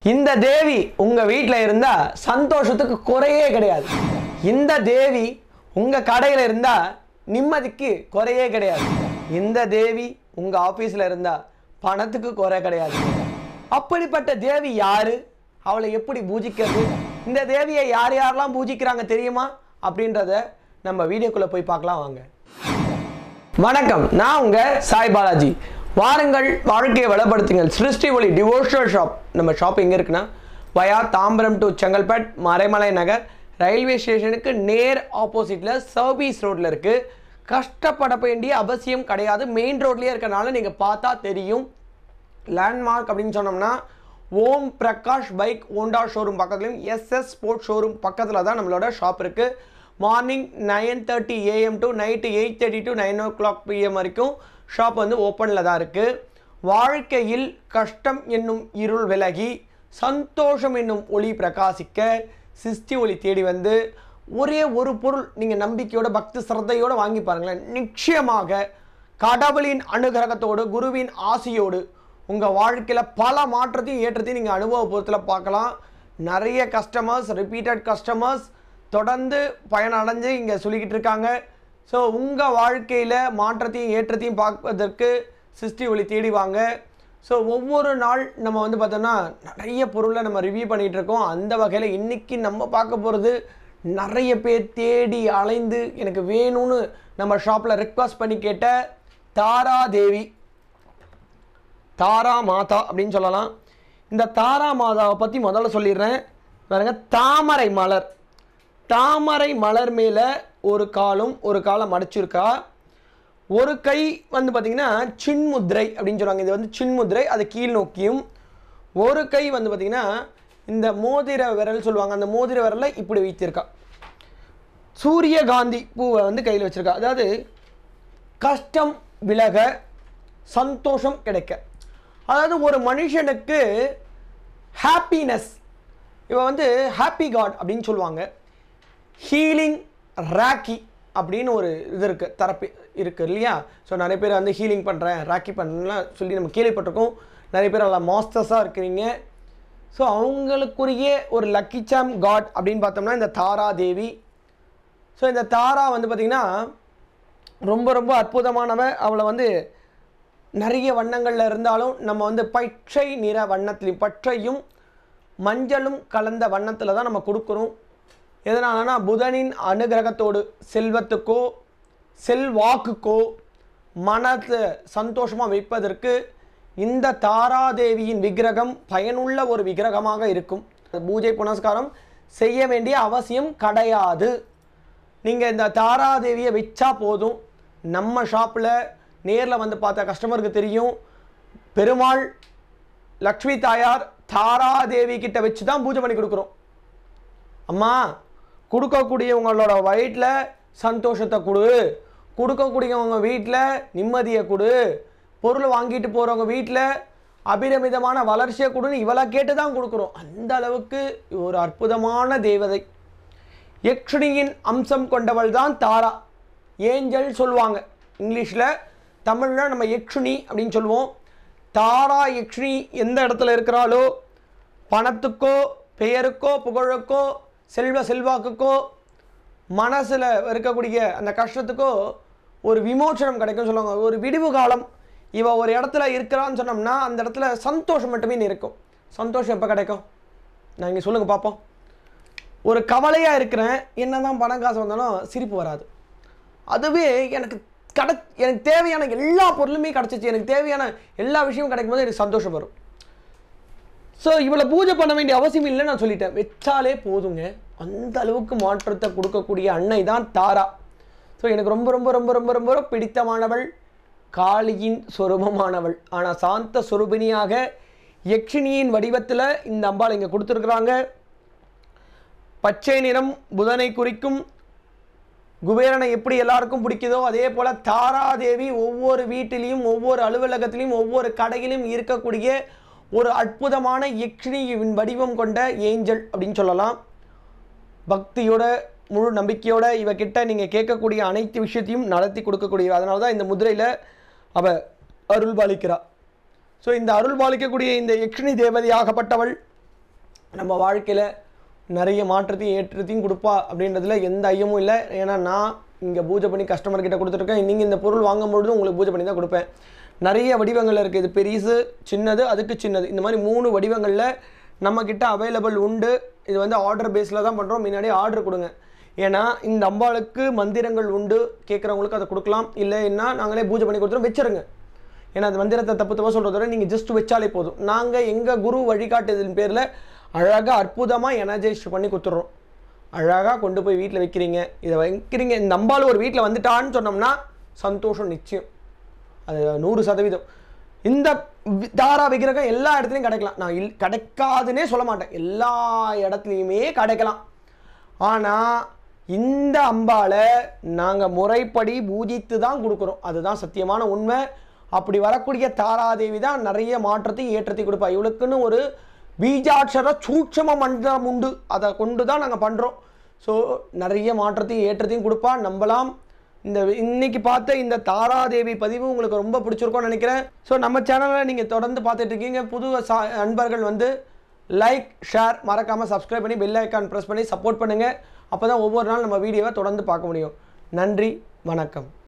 இந்த தேவி உங்க வீட்டில் இருந்தா சந்தோஷத்துக்கு குறையே கிடையாது இந்த தேவி உங்க கடையில இருந்தா நிம்மதிக்கு குறையே கிடையாது இந்த தேவி உங்க ஆபீஸ்ல இருந்தா பணத்துக்கு குறை கிடையாது அப்படிப்பட்ட தேவி யாரு அவளை எப்படி பூஜிக்கிறது இந்த தேவியை யார் யாரெல்லாம் பூஜிக்கிறாங்க தெரியுமா அப்படின்றத நம்ம வீடியோக்குள்ள போய் பார்க்கலாம் வாங்க வணக்கம் நான் உங்க சாய் பாலாஜி வாருங்கள் வாழ்க்கையை வளப்படுத்துங்கள் சிருஷ்டி ஒளி டிவோஷனல் ஷாப் நம்ம ஷாப் எங்கே இருக்குன்னா via Tambaram to Chengalpattu Maraimalai Nagar railway ஸ்டேஷனுக்கு நேர் ஆப்போசிட்டில் சர்வீஸ் ரோட்டில் இருக்குது கஷ்டப்பட வேண்டிய அவசியம் கிடையாது மெயின் ரோட்லேயே இருக்கறனால நீங்கள் பார்த்தா தெரியும் லேண்ட்மார்க் அப்படின்னு சொன்னோம்னா Om Prakash bike Honda showroom பக்கத்துலையும் எஸ்எஸ் ஸ்போர்ட்ஸ் ஷோரூம் பக்கத்தில் தான் நம்மளோட ஷாப் இருக்குது morning nine thirty AM to night eight thirty to nine o'clock PM வரைக்கும் ஷாப் வந்து ஓப்பனில் தான் இருக்குது வாழ்க்கையில் கஷ்டம் என்னும் இருள் விலகி சந்தோஷம் என்னும் ஒளி பிரகாசிக்க சிஸ்டி ஒளி தேடி வந்து ஒரே ஒரு பொருள் நீங்கள் நம்பிக்கையோட பக்தி சிரத்தையோடு வாங்கி பாருங்களேன் நிச்சயமாக கடவுளின் அனுகிரகத்தோடு குருவின் ஆசையோடு உங்கள் வாழ்க்கையில் பல மாற்றத்தையும் ஏற்றத்தையும் நீங்கள் அனுபவபூர்வத்தில் பார்க்கலாம் நிறைய கஸ்டமர்ஸ் ரிப்பீட்டட் கஸ்டமர்ஸ் தொடர்ந்து பயனடைஞ்சு இங்கே சொல்லிக்கிட்டு இருக்காங்க ஸோ உங்கள் வாழ்க்கையில் மாற்றத்தையும் ஏற்றத்தையும் பார்ப்பதற்கு சிருஷ்டி ஒளி தேடி வாங்க ஸோ ஒவ்வொரு நாள் நம்ம வந்து பார்த்தோம்னா நிறைய பொருளை நம்ம ரிவ்யூ பண்ணிகிட்டு இருக்கோம் அந்த வகையில் இன்றைக்கி நம்ம பார்க்க போகிறது நிறைய பேர் தேடி அலைந்து எனக்கு வேணும்னு நம்ம ஷாப்பில் ரெக்வஸ்ட் பண்ணி கேட்ட தாரா தேவி தாரா மாதா அப்படின்னு சொல்லலாம் இந்த தாரா மாதாவை பற்றி முதல்ல சொல்லிடுறேன் பாருங்க தாமரை மலர் தாமரை மலர் மேலே ஒரு காலும் ஒரு காலை மடிச்சிருக்கா ஒரு கை வந்து பார்த்திங்கன்னா சின்முத்ரை அப்படின்னு சொல்லுவாங்க இது வந்து சின்முத்ரை அது கீழ் நோக்கியும் ஒரு கை வந்து பார்த்திங்கன்னா இந்த மோதிர விரல் சொல்லுவாங்க அந்த மோதிர விரலை இப்படி வைத்திருக்கா சூரியகாந்தி பூவை வந்து கையில் வச்சிருக்கா அதாவது கஷ்டம் விலக சந்தோஷம் கிடைக்க அதாவது ஒரு மனுஷனுக்கு ஹாப்பினஸ் இவன் வந்து ஹாப்பி காட் அப்படின்னு சொல்லுவாங்க ஹீலிங் ராக்கி அப்படின்னு ஒரு இது இருக்குது தரப்பு இருக்குது இல்லையா ஸோ நிறைய பேர் வந்து ஹீலிங் பண்ணுறேன் ராக்கி பண்ணலாம் சொல்லி நம்ம கேள்விப்பட்டிருக்கோம் நிறைய பேர் எல்லாம் மாஸ்டர்ஸாக இருக்கிறீங்க ஸோ அவங்களுக்குரிய ஒரு லக்கி சாம் காட் அப்படின்னு பார்த்தோம்னா இந்த தாரா தேவி ஸோ இந்த தாரா வந்து பார்த்திங்கன்னா ரொம்ப ரொம்ப அற்புதமானவ அவளை வந்து நிறைய வண்ணங்களில் இருந்தாலும் நம்ம வந்து பச்சை நிற வண்ணத்திலையும் பச்சையும் மஞ்சளும் கலந்த வண்ணத்தில் தான் நம்ம கொடுக்குறோம் எதனாலனா புதனின் அனுகிரகத்தோடு செல்வத்துக்கோ செல்வாக்குக்கோ மனத்தை சந்தோஷமாக வைப்பதற்கு இந்த தாராதேவியின் விக்கிரகம் பயனுள்ள ஒரு விக்கிரகமாக இருக்கும் பூஜை புனஸ்காரம் செய்ய வேண்டிய அவசியம் கிடையாது நீங்கள் இந்த தாராதேவியை வச்சா போதும் நம்ம ஷாப்பில் நேரில் வந்து பார்த்த கஸ்டமருக்கு தெரியும் பெருமாள் லக்ஷ்மி தாயார் தாராதேவி கிட்ட வச்சு தான் பூஜை பண்ணி கொடுக்குறோம் அம்மா கொடுக்கக்கூடியவங்களோட வயிற்றில் சந்தோஷத்தை கொடு கொடுக்கக்கூடியவங்க வீட்டில் நிம்மதியை கொடு பொருள் வாங்கிட்டு போகிறவங்க வீட்டில் அபிரமிதமான வளர்ச்சியை கொடுன்னு இவளை கேட்டு தான் கொடுக்குறோம் அந்த அளவுக்கு ஒரு அற்புதமான தேவதை யக்ஷினியின் அம்சம் கொண்டவள் தான் தாரா ஏஞ்சல் சொல்லுவாங்க இங்கிலீஷில் தமிழில் நம்ம யக்ஷினி அப்படின்னு சொல்லுவோம் தாரா யக்ஷினி எந்த இடத்துல இருக்கிறாளோ பணத்துக்கோ பெயருக்கோ புகழுக்கோ செல்வ செல்வாக்குக்கோ மனசில் இருக்கக்கூடிய அந்த கஷ்டத்துக்கோ ஒரு விமோச்சனம் கிடைக்கும் சொல்லுவாங்க ஒரு விடிவு காலம் இவ ஒரு இடத்துல இருக்கிறான்னு சொன்னோம்னா அந்த இடத்துல சந்தோஷம் மட்டுமே இருக்கும் சந்தோஷம் எப்போ கிடைக்கும் நான் இங்கே சொல்லுங்கள் பார்ப்போம் ஒரு கவலையாக இருக்கிறேன் என்ன தான் பணம் காசு வந்தாலும் சிரிப்பு வராது அதுவே எனக்கு கிட எனக்கு தேவையான எல்லா பொருளுமே கிடச்சிச்சு எனக்கு தேவையான எல்லா விஷயமும் கிடைக்கும் போது எனக்கு சந்தோஷம் வரும் ஸோ இவளை பூஜை பண்ண வேண்டிய அவசியம் இல்லை நான் சொல்லிட்டேன் வச்சாலே போதுங்க அந்த அளவுக்கு மாற்றத்தை கொடுக்கக்கூடிய அன்னை தான் தாரா ஸோ எனக்கு ரொம்ப ரொம்ப ரொம்ப ரொம்ப ரொம்ப ரொம்ப பிடித்தமானவள் காளியின் சொரூபமானவள் ஆனால் சாந்த சொரூபினியாக யக்ஷினியின் வடிவத்தில் இந்த அம்பாள் இங்கே கொடுத்துருக்குறாங்க பச்சை நிறம் புதனை குறிக்கும் குபேரனை எப்படி எல்லாருக்கும் பிடிக்குதோ அதே போல் தாராதேவி ஒவ்வொரு வீட்டிலையும் ஒவ்வொரு அலுவலகத்திலையும் ஒவ்வொரு கடையிலும் இருக்கக்கூடிய ஒரு அற்புதமான யக்ஷினியின் வடிவம் கொண்ட ஏஞ்சல் அப்படின்னு சொல்லலாம் பக்தியோட முழு நம்பிக்கையோட இவகிட்ட நீங்கள் கேட்கக்கூடிய அனைத்து விஷயத்தையும் நடத்தி கொடுக்கக்கூடிய அதனால தான் இந்த முதிரையில் அவ அருள் பாலிக்கிறா ஸோ இந்த அருள் பாலிக்கக்கூடிய இந்த யக்ஷினி தேவதையாகப்பட்டவள் நம்ம வாழ்க்கையில் நிறைய மாற்றத்தையும் ஏற்றத்தையும் கொடுப்பா அப்படின்றதுல எந்த ஐயமும் இல்லை ஏன்னா நான் இங்கே பூஜை பண்ணி கஸ்டமர் கிட்ட கொடுத்துருக்கேன் நீங்கள் இந்த பொருள் வாங்கும்பொழுது உங்களுக்கு பூஜை பண்ணி தான் கொடுப்பேன் நிறைய வடிவங்கள் இருக்குது இது பெரிசு சின்னது அதுக்கு சின்னது இந்த மாதிரி மூணு வடிவங்களில் நம்மக்கிட்ட அவைலபிள் உண்டு இது வந்து ஆர்டர் பேஸில் தான் பண்ணுறோம் முன்னாடி ஆர்டர் கொடுங்க ஏன்னா இந்த அம்பாளுக்கு மந்திரங்கள் உண்டு கேட்குறவங்களுக்கு அதை கொடுக்கலாம் இல்லைன்னா நாங்களே பூஜை பண்ணி கொடுத்துரும் வச்சிருங்க ஏன்னா அந்த மந்திரத்தை தப்பு தப்பாக சொல்கிறத விட நீங்கள் ஜஸ்ட் வச்சாலே போதும் நாங்கள் எங்கள் குரு வழிகாட்டுதலின் பேரில் அழகாக அற்புதமாக எனர்ஜைஸ் பண்ணி கொடுத்துட்றோம் அழகாக கொண்டு போய் வீட்டில் வைக்கிறீங்க இதை வைக்கிறீங்க இந்த அம்பாள் ஒரு வீட்டில் வந்துட்டான்னு சொன்னோம்னா சந்தோஷம் நிச்சயம் அது நூறு சதவீதம் இந்த வி- தாரா விக்கிரகம் எல்லா இடத்துலையும் கிடைக்கலாம் நான் இல் கிடைக்காதுன்னே சொல்ல மாட்டேன் எல்லா இடத்துலையுமே கிடைக்கலாம் ஆனால் இந்த அம்பாலை நாங்கள் முறைப்படி பூஜித்து தான் கொடுக்குறோம் அதுதான் சத்தியமான உண்மை அப்படி வரக்கூடிய தாராதேவி தான் நிறைய மாற்றத்தையும் ஏற்றத்தையும் கொடுப்பா இவளுக்குன்னு ஒரு பீஜாட்சர சூட்சம மந்திரம் உண்டு அதை கொண்டு தான் நாங்கள் பண்ணுறோம் ஸோ நிறைய மாற்றத்தையும் ஏற்றத்தையும் கொடுப்பா நம்பலாம் இந்த இன்னைக்கு பார்த்த இந்த தாராதேவி பதிவு உங்களுக்கு ரொம்ப பிடிச்சிருக்கும்னு நினைக்கிறேன் ஸோ நம்ம சேனலை நீங்கள் தொடர்ந்து பார்த்துட்டு இருக்கீங்க புது சா நண்பர்கள் வந்து லைக் ஷேர் மறக்காமல் சப்ஸ்கிரைப் பண்ணி பெல் ஐக்கான் ப்ரெஸ் பண்ணி சப்போர்ட் பண்ணுங்கள் அப்போ தான் ஒவ்வொரு நாள் நம்ம வீடியோவை தொடர்ந்து பார்க்க முடியும் நன்றி வணக்கம்